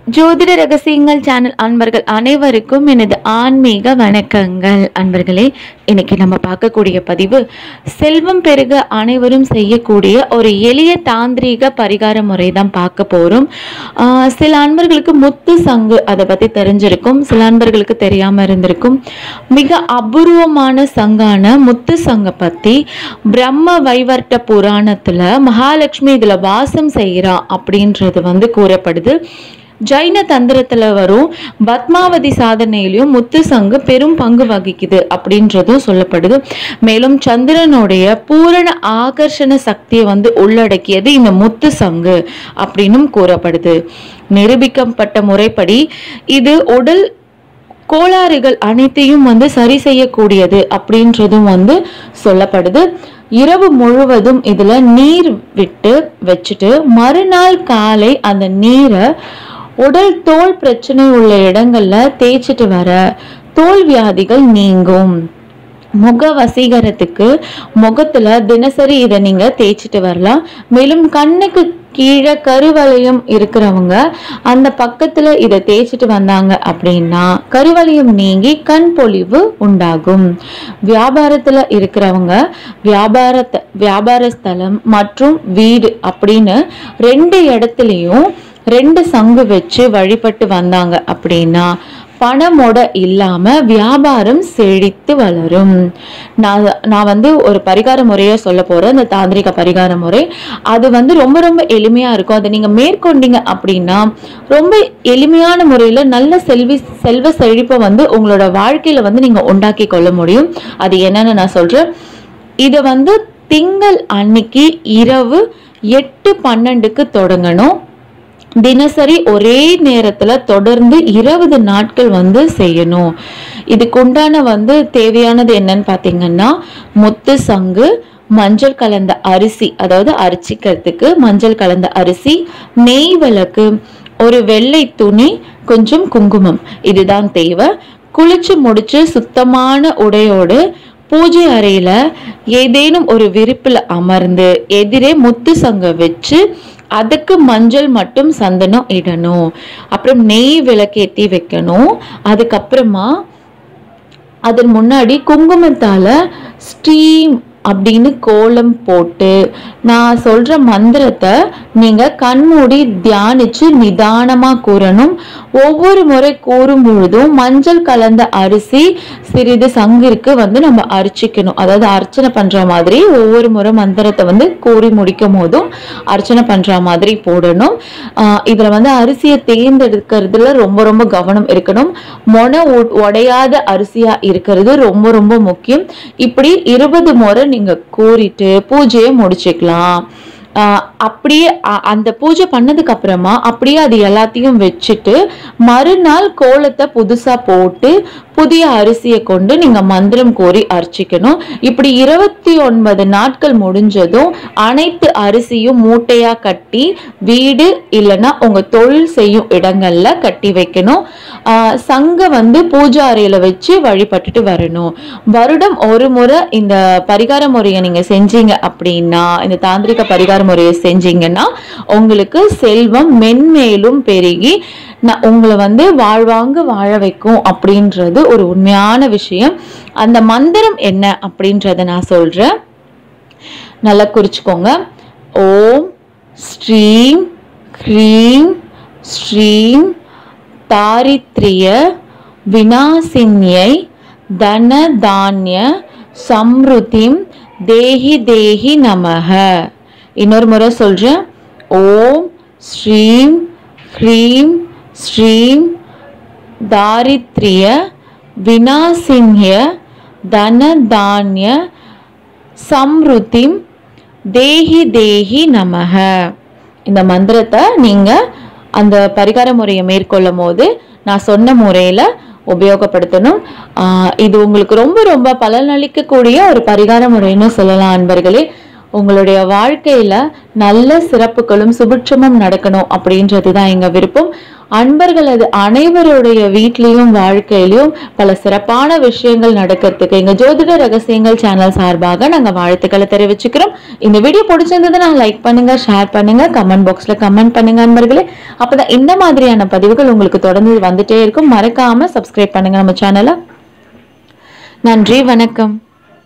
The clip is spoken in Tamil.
ஜோதிட ரகசியங்கள் சேனல் அன்பர்கள் அனைவருக்கும் எனது ஆன்மீக வணக்கங்கள் அன்பர்களே இன்னைக்கு நம்ம பார்க்கக்கூடிய பதிவு செல்வம் பெருக அனைவரும் செய்யக்கூடிய ஒரு எளிய தாந்திரீக பரிகார முறை தான் பார்க்க போகிறோம் சில அன்பர்களுக்கு முத்து சங்கு அதை பற்றி தெரிஞ்சிருக்கும் சில அன்பர்களுக்கு தெரியாமல் இருந்திருக்கும் மிக அபூர்வமான சங்கான முத்து சங்கை பற்றி பிரம்ம வைவர்ட்ட புராணத்தில் மகாலட்சுமி இதில் வாசம் செய்கிறா அப்படின்றது வந்து கூறப்படுது ஜைன தந்திரத்துல வரும் பத்மாவதி சாதனையிலையும் முத்து சங்கு பெரும் பங்கு வகிக்குது அப்படின்றதும் சொல்லப்படுது மேலும் சந்திரனுடைய பூரண ஆகர்ஷண சக்தியை வந்து உள்ளடக்கியது இந்த முத்து சங்கு அப்படின்னும் கூறப்படுது நிரூபிக்கப்பட்ட முறைப்படி இது உடல் கோளாறுகள் அனைத்தையும் வந்து சரி செய்யக்கூடியது அப்படின்றதும் வந்து சொல்லப்படுது இரவு முழுவதும் இதுல நீர் விட்டு வச்சுட்டு மறுநாள் காலை அந்த நீரை உடல் தோல் பிரச்சனை உள்ள இடங்கள்ல தேய்ச்சிட்டு வர தோல் வியாதிகள் நீங்கும் முக வசீகரத்துக்கு முகத்துல தினசரி இதை நீங்க தேய்ச்சிட்டு வரலாம் மேலும் கண்ணுக்கு கீழே கருவளையம் இருக்கிறவங்க அந்த பக்கத்துல இதை தேய்ச்சிட்டு வந்தாங்க அப்படின்னா கருவளையம் நீங்கி கண் பொலிவு உண்டாகும் வியாபாரத்துல இருக்கிறவங்க வியாபாரத்தை வியாபார ஸ்தலம் மற்றும் வீடு அப்படின்னு ரெண்டு இடத்துலையும் ரெண்டு சங்கு வச்சு வழிபட்டு வந்தாங்க அப்படின்னா பணமொட இல்லாம வியாபாரம் செழித்து வளரும் நான் நான் வந்து ஒரு பரிகார முறையை சொல்ல போறேன் அந்த தாந்திரிக பரிகார முறை அது வந்து ரொம்ப ரொம்ப எளிமையா இருக்கும் அதை நீங்க மேற்கொண்டீங்க அப்படின்னா ரொம்ப எளிமையான முறையில நல்ல செல்வி செல்வ செழிப்பை வந்து உங்களோட வாழ்க்கையில வந்து நீங்க உண்டாக்கி கொள்ள முடியும் அது என்னன்னு நான் சொல்றேன் இதை வந்து திங்கள் அன்னைக்கு இரவு எட்டு பன்னெண்டுக்கு தொடங்கணும் தினசரி ஒரே நேரத்துல தொடர்ந்து இருபது நாட்கள் வந்து செய்யணும் இதுக்குண்டான வந்து தேவையானது என்னன்னு பாத்தீங்கன்னா முத்து சங்கு மஞ்சள் கலந்த அரிசி அதாவது அரிச்சிக்கிறதுக்கு மஞ்சள் கலந்த அரிசி நெய் விளக்கு ஒரு வெள்ளை துணி கொஞ்சம் குங்குமம் இதுதான் தேவை குளிச்சு முடிச்சு சுத்தமான உடையோடு பூஜை அறையில ஏதேனும் ஒரு விரிப்புல அமர்ந்து எதிரே முத்து சங்க வச்சு அதுக்கு மஞ்சள் மட்டும் சந்தனம் இடணும் அப்புறம் நெய் விளக்கேத்தி வைக்கணும் அதுக்கப்புறமா அதன் முன்னாடி குங்குமத்தால ஸ்டீம் அப்படின்னு கோலம் போட்டு நான் சொல்ற மந்திரத்தை நீங்க கண்மூடி தியானிச்சு நிதானமா கூறணும் ஒவ்வொரு முறை கூறும் பொழுதும் மஞ்சள் கலந்த அரிசி சிறிது சங்கிற்கு வந்து நம்ம அரிச்சிக்கணும் அதாவது அர்ச்சனை பண்ற மாதிரி ஒவ்வொரு முறை மந்திரத்தை வந்து கூறி முடிக்கும் போதும் அர்ச்சனை பண்ற மாதிரி போடணும் ஆஹ் இதுல வந்து அரிசியை தேர்ந்தெடுக்கிறதுல ரொம்ப ரொம்ப கவனம் இருக்கணும் மொன உ- உடையாத அரிசியா இருக்கிறது ரொம்ப ரொம்ப முக்கியம் இப்படி இருபது முறை நீங்க கூறிட்டு பூஜையை முடிச்சுக்கலாம் ஆஹ் அப்படியே அ- அந்த பூஜை பண்ணதுக்கு அப்புறமா அப்படியே அது எல்லாத்தையும் வச்சுட்டு மறுநாள் கோலத்தை புதுசா போட்டு புதிய அரிசியை கொண்டு நீங்க மந்திரம் கோரி அர்ச்சிக்கணும் இப்படி இருபத்தி ஒன்பது நாட்கள் முடிஞ்சதும் அனைத்து அரிசியும் மூட்டையா கட்டி வீடு இல்லைன்னா உங்க தொழில் செய்யும் இடங்கள்ல கட்டி வைக்கணும் ஆஹ் சங்க வந்து பூஜா அறையில வச்சு வழிபட்டுட்டு வரணும் வருடம் ஒரு முறை இந்த பரிகார முறையை நீங்க செஞ்சீங்க அப்படின்னா இந்த தாந்திரிக பரிகார முறையை செஞ்சீங்கன்னா உங்களுக்கு செல்வம் மென்மேலும் பெருகி நான் உங்களை வந்து வாழ்வாங்க வாழ வைக்கும் அப்படின்றது ஒரு உண்மையான விஷயம் அந்த மந்திரம் என்ன அப்படின்றத நான் சொல்றேன் நல்லா குறிச்சுக்கோங்க ஓம் ஸ்ரீம் ஹ்ரீம் ஸ்ரீம் தாரித்ரிய விநாசின்யை தன தானிய சம்ருதிம் தேஹி தேஹி நமக இன்னொரு முறை சொல்றேன் ஓம் ஸ்ரீம் ஹ்ரீம் ஸ்ரீம் தாரித்ரிய விநாசின்ய தன தானிய சம்ருதிம் தேஹி தேஹி நமக இந்த மந்திரத்தை நீங்க அந்த பரிகார முறையை மேற்கொள்ளும் போது நான் சொன்ன முறையில உபயோகப்படுத்தணும் ஆஹ் இது உங்களுக்கு ரொம்ப ரொம்ப பலனளிக்கக்கூடிய ஒரு பரிகார முறைன்னு சொல்லலாம் அன்பர்களே உங்களுடைய வாழ்க்கையில நல்ல சிறப்புகளும் சுபிட்சமும் நடக்கணும் அப்படின்றது தான் எங்க விருப்பம் அன்பர்கள் அது அனைவருடைய வீட்லயும் வாழ்க்கையிலும் பல சிறப்பான விஷயங்கள் நடக்கிறதுக்கு எங்க ஜோதிட ரகசியங்கள் சேனல் சார்பாக நாங்க வாழ்த்துக்களை தெரிவிச்சுக்கிறோம் இந்த வீடியோ பிடிச்சிருந்ததுன்னா லைக் பண்ணுங்க ஷேர் பண்ணுங்க கமெண்ட் பாக்ஸ்ல கமெண்ட் பண்ணுங்க அன்பர்களே அப்பதான் இந்த மாதிரியான பதிவுகள் உங்களுக்கு தொடர்ந்து வந்துட்டே இருக்கும் மறக்காம சப்ஸ்கிரைப் பண்ணுங்க நம்ம சேனலை நன்றி வணக்கம்